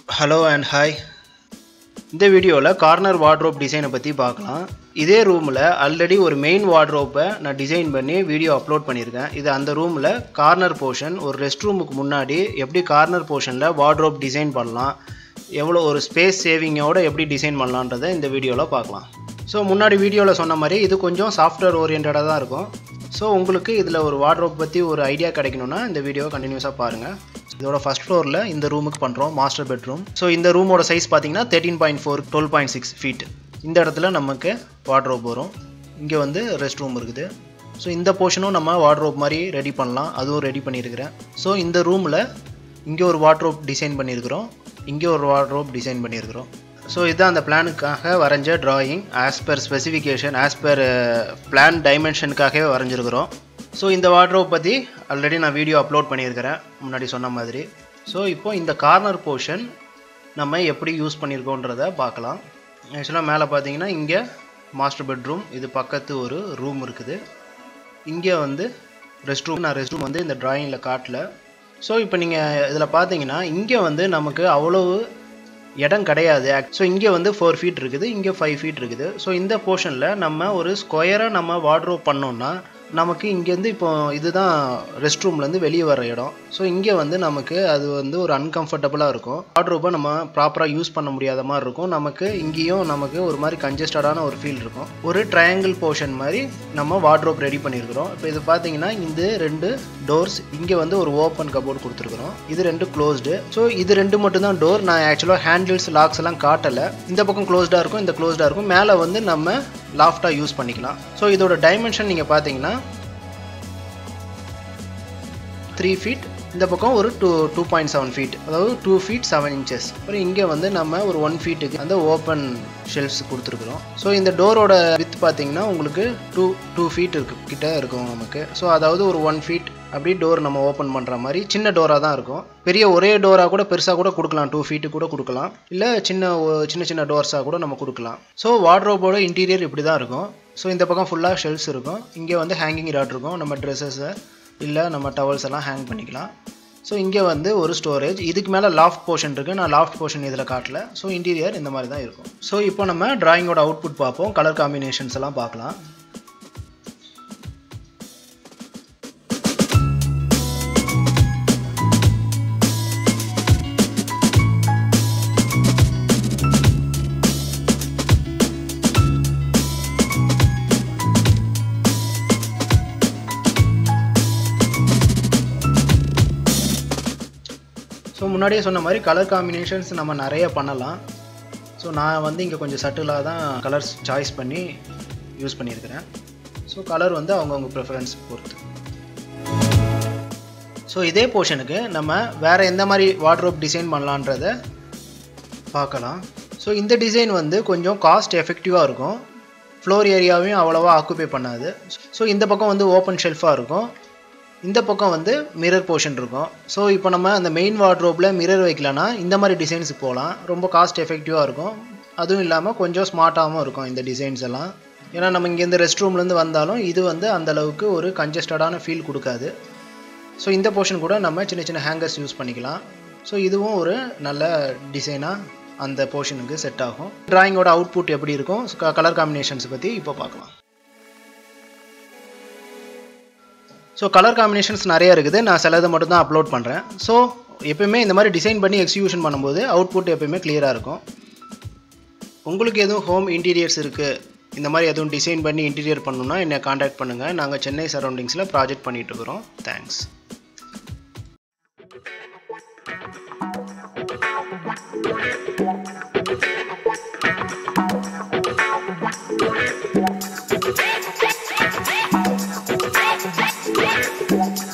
Hello and hi இந்த வீடியோவில் corner wardrobe டிசைனை பற்றி பார்க்கலாம் இதே ரூமில் ஆல்ரெடி ஒரு மெயின் வார்ட்ரோப்பை நான் டிசைன் பண்ணி வீடியோ அப்லோட் பண்ணியிருக்கேன் இது அந்த ரூமில் கார்னர் போர்ஷன் ஒரு ரெஸ்ட் ரூமுக்கு முன்னாடி எப்படி கார்னர் போர்ஷனில் வார்ட்ரோப் டிசைன் பண்ணலாம் எவ்வளோ ஒரு ஸ்பேஸ் சேவிங்கோட எப்படி டிசைன் பண்ணலான்றதை இந்த வீடியோவில் பார்க்கலாம் ஸோ முன்னாடி வீடியோவில் சொன்ன மாதிரி இது கொஞ்சம் சாஃப்ட்வேர் ஓரியன்டாக தான் இருக்கும் ஸோ உங்களுக்கு இதில் ஒரு வார்ட்ரோப் பற்றி ஒரு ஐடியா கிடைக்கணும்னா இந்த வீடியோவை கண்டினியூஸாக பாருங்கள் இதோட ஃபஸ்ட் ஃப்ளோரில் இந்த ரூமுக்கு பண்ணுறோம் மாஸ்டர் பெட்ரூம் ஸோ இந்த ரூமோட சைஸ் பார்த்தீங்கன்னா thirteen point four twelve point six feet இந்த இடத்துல நமக்கு வார்ட்ரோப் வரும் இங்கே வந்து ரெஸ்ட் ரூம் இருக்குது ஸோ இந்த போர்ஷனும் நம்ம வார்ட்ரோப் மாதிரி ரெடி பண்ணலாம் அதுவும் ரெடி பண்ணியிருக்கிறேன் ஸோ இந்த ரூமில் இங்கே ஒரு வார்ட்ரோப் டிசைன் பண்ணியிருக்கிறோம் இங்கே ஒரு வார்ட்ரோப் டிசைன் பண்ணியிருக்கிறோம் ஸோ இதுதான் அந்த பிளானுக்காக வரைஞ்ச drawing as per specification as per plan டைமென்ஷனுக்காகவே வரைஞ்சிருக்கிறோம் ஸோ இந்த வார்ட்ரோப் பற்றி ஆல்ரெடி நான் வீடியோ அப்லோட் பண்ணியிருக்கிறேன் முன்னாடி சொன்ன மாதிரி ஸோ இப்போ இந்த கார்னர் போர்ஷன் நம்ம எப்படி யூஸ் பண்ணியிருக்கோன்றத பார்க்கலாம் ஆக்சுவலாக மேலே பார்த்தீங்கன்னா இங்கே மாஸ்டர் பெட்ரூம் இது பக்கத்து ஒரு ரூம் இருக்குது இங்கே வந்து ரெஸ்ட் ரூம் நான் ரெஸ்ட் ரூம் வந்து இந்த ட்ராயிங்கில் காட்டல ஸோ இப்போ நீங்கள் இதில் பார்த்தீங்கன்னா இங்கே வந்து நமக்கு அவ்வளவு இடம் கிடையாது ஸோ இங்கே வந்து ஃபோர் ஃபீட் இருக்குது இங்கே ஃபைவ் ஃபீட் இருக்குது ஸோ இந்த போர்ஷனில் நம்ம ஒரு ஸ்கொயராக நம்ம வார்ட்ரோப் பண்ணோம்னா நமக்கு இங்கேருந்து இப்போ இதுதான் ரெஸ்ட் ரூம்லேருந்து வெளியே வர இடம் ஸோ இங்கே வந்து நமக்கு அது வந்து ஒரு அன்கம்ஃபர்டபுளாக இருக்கும் வார்ட்ரோப்பை நம்ம ப்ராப்பராக யூஸ் பண்ண முடியாத மாதிரி இருக்கும் நமக்கு இங்கேயும் நமக்கு ஒரு மாதிரி கன்ஜஸ்டடான ஒரு ஃபீல் இருக்கும் ஒரு ட்ரையாங்கிள் போர்ஷன் மாதிரி நம்ம வார்ட்ரோப் ரெடி பண்ணியிருக்கிறோம் இப்போ இது பார்த்தீங்கன்னா இந்த ரெண்டு டோர்ஸ் இங்கே வந்து ஒரு ஓப்பன் கபோர்டு கொடுத்துருக்குறோம் இது ரெண்டு க்ளோஸ்டு ஸோ இது ரெண்டு மட்டும் தான் டோர் நான் ஆக்சுவலாக ஹேண்டில்ஸ் லாக்ஸ் எல்லாம் காட்டலை இந்த பக்கம் க்ளோஸ்டாக இருக்கும் இந்த க்ளோஸ்டாக இருக்கும் மேலே வந்து நம்ம லாஃப்டாக யூஸ் பண்ணிக்கலாம் ஸோ இதோட டைமென்ஷன் நீங்கள் பார்த்தீங்கன்னா த்ரீ ஃபீட் இந்த பக்கம் ஒரு two two point seven feet அதாவது டூ ஃபீட் செவன் இன்ச்சஸ் அப்புறம் இங்கே வந்து நம்ம ஒரு ஒன் ஃபீட்டுக்கு அந்த ஓப்பன் ஷெல்ஃப்ஸ் கொடுத்துருக்குறோம் ஸோ இந்த டோரோட வித் பார்த்தீங்கன்னா உங்களுக்கு டூ டூ ஃபீட் இருக்கு கிட்ட இருக்கும் நமக்கு ஸோ அதாவது ஒரு ஒன் ஃபீட் அப்படி டோர் நம்ம ஓப்பன் பண்ணுற மாதிரி சின்ன டோராக தான் இருக்கும் பெரிய ஒரே டோராக கூட பெருசாக கூட கொடுக்கலாம் டூ ஃபீட்டு கூட கொடுக்கலாம் இல்லை சின்ன சின்ன சின்ன டோர்ஸாக கூட நம்ம கொடுக்கலாம் ஸோ வார்ட்ரோபோட இன்டீரியர் இப்படி தான் இருக்கும் ஸோ இந்த பக்கம் ஃபுல்லாக ஷெல்ஃப்ஸ் இருக்கும் இங்கே வந்து ஹேங்கிங் ராட் இருக்கும் நம்ம ட்ரெஸ்ஸஸை இல்லை நம்ம டவல்ஸ் எல்லாம் ஹேங் பண்ணிக்கலாம் ஸோ இங்கே வந்து ஒரு ஸ்டோரேஜ் இதுக்கு மேலே லாஃப்ட் போர்ஷன் இருக்குது நான் லாஃப்ட் போர்ஷன் இதில் காட்டல ஸோ இன்டீரியர் இந்த மாதிரி தான் இருக்கும் ஸோ இப்போ நம்ம டிராயிங்கோட அவுட்புட் பார்ப்போம் கலர் காம்பினேஷன்ஸ் எல்லாம் பார்க்கலாம் ஸோ முன்னாடியே சொன்ன மாதிரி கலர் காம்பினேஷன்ஸ் நம்ம நிறைய பண்ணலாம் ஸோ நான் வந்து இங்கே கொஞ்சம் சட்டிலாக தான் கலர்ஸ் சாய்ஸ் பண்ணி யூஸ் பண்ணியிருக்கிறேன் ஸோ கலர் வந்து அவங்கவுங்க ப்ரிஃபரன்ஸ் பொறுத்து ஸோ இதே போர்ஷனுக்கு நம்ம வேறு எந்த மாதிரி வார்ட்ரோப் டிசைன் பண்ணலான்றத பார்க்கலாம் ஸோ இந்த டிசைன் வந்து கொஞ்சம் காஸ்ட் எஃபெக்டிவாக இருக்கும் ஃப்ளோர் ஏரியாவையும் அவ்வளோவா ஆக்குப்பை பண்ணாது ஸோ இந்த பக்கம் வந்து ஓப்பன் ஷெல்ஃபாக இருக்கும் இந்த பக்கம் வந்து மிரர் போர்ஷன் இருக்கும் ஸோ இப்போ நம்ம அந்த மெயின் வார்ட்ரோப்பில் மிரர் வைக்கலன்னா இந்த மாதிரி டிசைன்ஸ் போகலாம் ரொம்ப காஸ்ட் எஃபெக்டிவாக இருக்கும் அதுவும் இல்லாமல் கொஞ்சம் ஸ்மார்ட்டாகவும் இருக்கும் இந்த டிசைன்ஸ் எல்லாம் ஏன்னா நம்ம இங்கேருந்து ரெஸ்ட் ரூம்லேருந்து வந்தாலும் இது வந்து அந்த அளவுக்கு ஒரு கன்ஜஸ்டடான ஃபீல் கொடுக்காது ஸோ இந்த போர்ஷன் கூட நம்ம சின்ன சின்ன ஹேங்கர்ஸ் யூஸ் பண்ணிக்கலாம் ஸோ இதுவும் ஒரு நல்ல டிசைனாக அந்த போர்ஷனுக்கு செட் ஆகும் ட்ராயிங்கோட அவுட்புட் எப்படி இருக்கும் கலர் காம்பினேஷன்ஸ் பற்றி இப்போ பார்க்கலாம் ஸோ கலர் காம்பினேஷன்ஸ் நிறைய இருக்குது நான் சிலதை மட்டும் தான் அப்லோட் பண்ணுறேன் ஸோ எப்பயுமே இந்த மாதிரி டிசைன் பண்ணி எக்ஸிக்யூஷன் பண்ணும்போது அவுட்புட் எப்பயுமே கிளியராக இருக்கும் உங்களுக்கு எதுவும் ஹோம் இன்டீரியர்ஸ் இருக்குது இந்த மாதிரி எதுவும் டிசைன் பண்ணி இன்டீரியர் பண்ணணுன்னா என்னை காண்டாக்ட் பண்ணுங்கள் நாங்கள் சென்னை சரௌண்டிங்ஸில் ப்ராஜெக்ட் பண்ணிகிட்டு இருக்கிறோம் தேங்க்ஸ் Thank you.